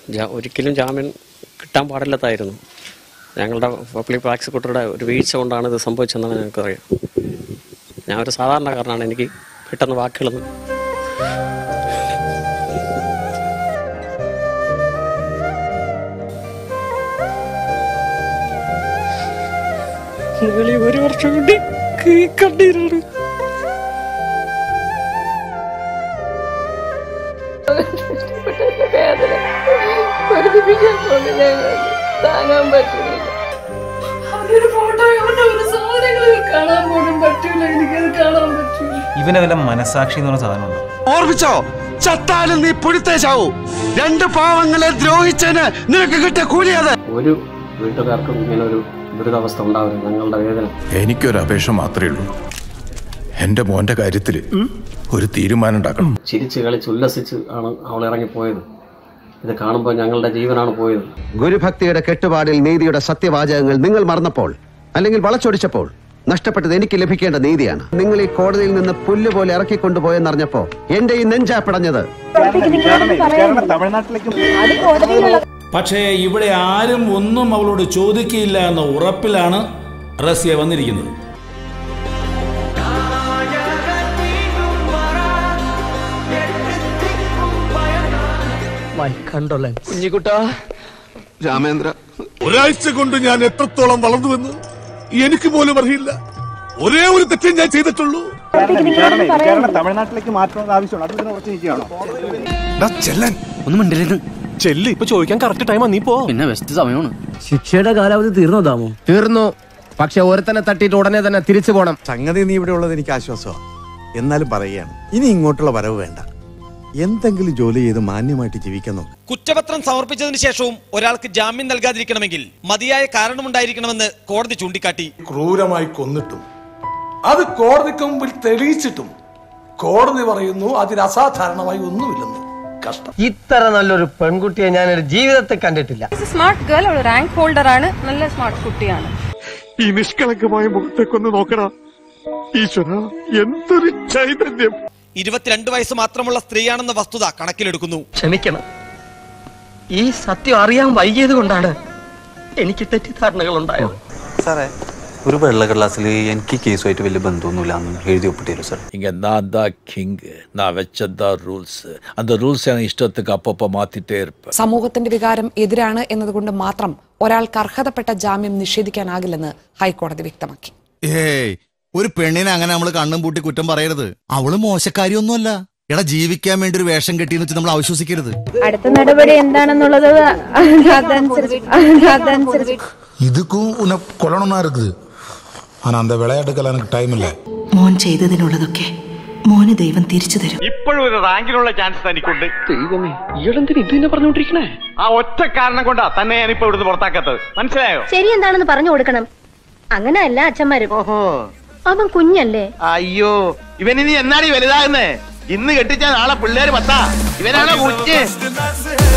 ജാ- ഒരിക്കലും ജാമ്യം കിട്ടാൻ പാടില്ലാത്തായിരുന്നു ഞങ്ങളുടെ പബ്ലിക് പ്രോസിക്യൂട്ടറുടെ ഒരു വീഴ്ച കൊണ്ടാണ് ഇത് സംഭവിച്ചതെന്നാണ് ഞങ്ങൾക്കറിയാം ഞാൻ ഒരു സാധാരണക്കാരനാണ് എനിക്ക് പെട്ടെന്ന് വാക്കുകളൊന്നും മുകളിൽ ഒരു വർഷം കൊണ്ട് ഈ കണ്ണീരാണ് വേദന വർദ്ധിപ്പിക്കാൻ പോകുന്ന താങ്ങാൻ പറ്റുന്നില്ല അവരുടെ ഫോട്ടോ അവരുടെ ഒരു സാധനങ്ങൾ കാണാൻ പോലും പറ്റൂല എനിക്കത് കാണാൻ പറ്റൂല ഇവനെ വല്ല മനസാക്ഷി എന്ന് പറഞ്ഞ സാധനമുണ്ടോ ഓർമ്മിച്ചോ ചത്താലും നീ പുഴുത്തേശാവൂ രണ്ട് പാവങ്ങളെ ദ്രോഹിച്ചതിന് നിനക്ക് കിട്ടിയ കൂലിയത് ഒരു വീട്ടുകാർക്കും ഇങ്ങനെ ഒരു ദുരിതാവസ്ഥ ഉണ്ടാവരുത് ഞങ്ങളുടെ വേദന എനിക്കൊരു അപേക്ഷ മാത്രമേ ഉള്ളൂ എന്റെ മോന്റെ കാര്യത്തിൽ ഒരു തീരുമാനം ഉണ്ടാക്കണം ചിരിച്ച് കളിച്ച് ഉല്ലസിച്ച് ആണ് അവൾ ഇറങ്ങിപ്പോയത് ഇത് കാണുമ്പോൾ ഞങ്ങളുടെ ജീവനാണ് പോയത് ഗുരുഭക്തിയുടെ കെട്ടുപാടിൽ നീതിയുടെ സത്യവാചകങ്ങൾ നിങ്ങൾ മറന്നപ്പോൾ അല്ലെങ്കിൽ വളച്ചൊടിച്ചപ്പോൾ നഷ്ടപ്പെട്ടത് എനിക്ക് ലഭിക്കേണ്ട നീതിയാണ് നിങ്ങൾ ഈ കോടതിയിൽ നിന്ന് പുല്ലുപോലെ ഇറക്കിക്കൊണ്ടുപോയെന്നറിഞ്ഞപ്പോ എന്റെ ഈ നെഞ്ചാ പിടഞ്ഞത് പക്ഷേ ഇവിടെ ആരും ഒന്നും അവളോട് ചോദിക്കില്ല എന്ന ഉറപ്പിലാണ് റസിയ വന്നിരിക്കുന്നത് രാമേന്ദ്ര ഒരാഴ്ച കൊണ്ട് ഞാൻ എത്രത്തോളം വളർന്നുവെന്ന് എനിക്ക് പോലും അറിയില്ല ഒരേ ഒരു തെറ്റേ ഞാൻ ചെയ്തിട്ടുള്ളൂ തമിഴ്നാട്ടിലേക്ക് മാറ്റണമെന്ന് ആവശ്യമാണ് അത് ഇതിനെ ഉറച്ചു നിൽക്കുകയാണോ ഒന്നും മിണ്ടരുത് ചെല്ലി ഇപ്പൊ ചോദിക്കാൻ കറക്റ്റ് ടൈമാ നീ പോ പിന്നെ ബെസ്റ്റ് സമയമാണ് ശിക്ഷയുടെ കാലാവധി തീർന്നോ താമോ തീർന്നു പക്ഷെ ഒരുത്തനെ തട്ടിയിട്ട് ഉടനെ തന്നെ തിരിച്ചു പോണം സംഗതി നീ ഇവിടെ ഉള്ളത് എനിക്ക് ആശ്വാസമാണ് എന്നാലും പറയുകയാണ് ഇനി ഇങ്ങോട്ടുള്ള വരവ് വേണ്ട എന്തെങ്കിലും ജോലി ചെയ്ത് മാന്യമായിട്ട് ജീവിക്കാൻ നോക്ക് കുറ്റപത്രം സമർപ്പിച്ചതിന് ശേഷവും ഒരാൾക്ക് ജാമ്യം നൽകാതിരിക്കണമെങ്കിൽ മതിയായ കാരണമുണ്ടായിരിക്കണമെന്ന് കോടതി ചൂണ്ടിക്കാട്ടി ക്രൂരമായി കൊന്നിട്ടും അത് കോടതിക്ക് മുമ്പിൽ തെളിയിച്ചിട്ടും കോടതി പറയുന്നു അതിന് അസാധാരണമായി ഒന്നുമില്ലെന്ന് കഷ്ടം ഇത്ര നല്ലൊരു പെൺകുട്ടിയെ ഞാൻ ഒരു ജീവിതത്തിൽ കണ്ടിട്ടില്ല സ്മാർട്ട് ഗേൾ അവൾ റാങ്ക് ഹോൾഡർ ആണ് നല്ല സ്മാർട്ട് കുട്ടിയാണ് ഈ നിഷ്കളങ്കമായ മുഖത്തേക്കൊന്ന് നോക്കണ ഈശ്വര എന്തൊരു ചൈതന്യം ഇരുപത്തിരണ്ട് വയസ്സ് മാത്രമുള്ള സ്ത്രീയാണെന്ന വസ്തുത കണക്കിലെടുക്കുന്നു ക്ഷമിക്കണം ഈ സത്യം അറിയാൻ വൈകിയത് കൊണ്ടാണ് എനിക്ക് തെറ്റിദ്ധാരണകൾ ഉണ്ടായത് സാറേ ഒരു വെള്ള കടലാസിൽ എനിക്ക് കേസുമായിട്ട് വലിയ ബന്ധമൊന്നുമില്ല എന്ന് എഴുതി ഒപ്പിട്ടില്ല സാർ இங்க நான் தான் கிங் நான் வச்சதான் ரூல்ஸ் அந்த ரூல்ஸ் என் இஷ்டத்துக்கு அப்பப்போ மாத்திட்டே இருப்பேன் സമൂഹത്തിന്റെ വികാരം എതിരാണ് എന്നതുകൊണ്ട് മാത്രം ഒരാൾക്ക് അർഹതപ്പെട്ട ജാമ്യം നിഷേധിക്കാനാകില്ലെന്ന് ഹൈക്കോടതി വ്യക്തമാക്കി ഏയ് ഒരു പെണ്ണിനെ അങ്ങനെ നമ്മൾ കണ്ണും പൂട്ടി കുറ്റം പറയരുത് അവള് മോശക്കാരിയൊന്നുമല്ല എടാ ജീവിക്കാൻ വേണ്ടി ഒരു വേഷം കെട്ടിയെന്ന് വെച്ച് നമ്മൾ അവിശ്വസിക്കരുത് അടുത്ത നടപടി എന്താണെന്നുള്ളത് അതനുസരിച്ച് അതനുസരിച്ച് இதுக்கும் உன்னை கொல்லணும்னா இருக்குது ஆனா அந்த விளையாட்டுக்கெல்லாம் எனக்கு டைம் இல்லை മോൻ ചെയ്തതിനുള്ളതൊക്കെ മോന് ദൈവം തിരിച്ചു തരും ഇപ്പോഴും ഒരു റാങ്കിനുള്ള ചാൻസ് തനിക്കുണ്ട് ദൈവമേ ഇയാളെന്തിന് ഇത് തന്നെ പറഞ്ഞുകൊണ്ടിരിക്കണേ ആ ഒറ്റ കാരണം കൊണ്ടാ തന്നെ ഞാനിപ്പോ ഇവിടുന്ന് പുറത്താക്കാത്തത് മനസ്സിലായോ ശരി എന്താണെന്ന് പറഞ്ഞു കൊടുക്കണം അങ്ങനെയല്ല അച്ഛന്മാരും അവൻ കുഞ്ഞല്ലേ അയ്യോ ഇവനിനി എന്നാണ് ഈ വലുതാകുന്നേ ഇന്ന് കെട്ടിച്ച നാളെ പിള്ളേര് പത്താ ഇവനാണോ കുഞ്ഞ്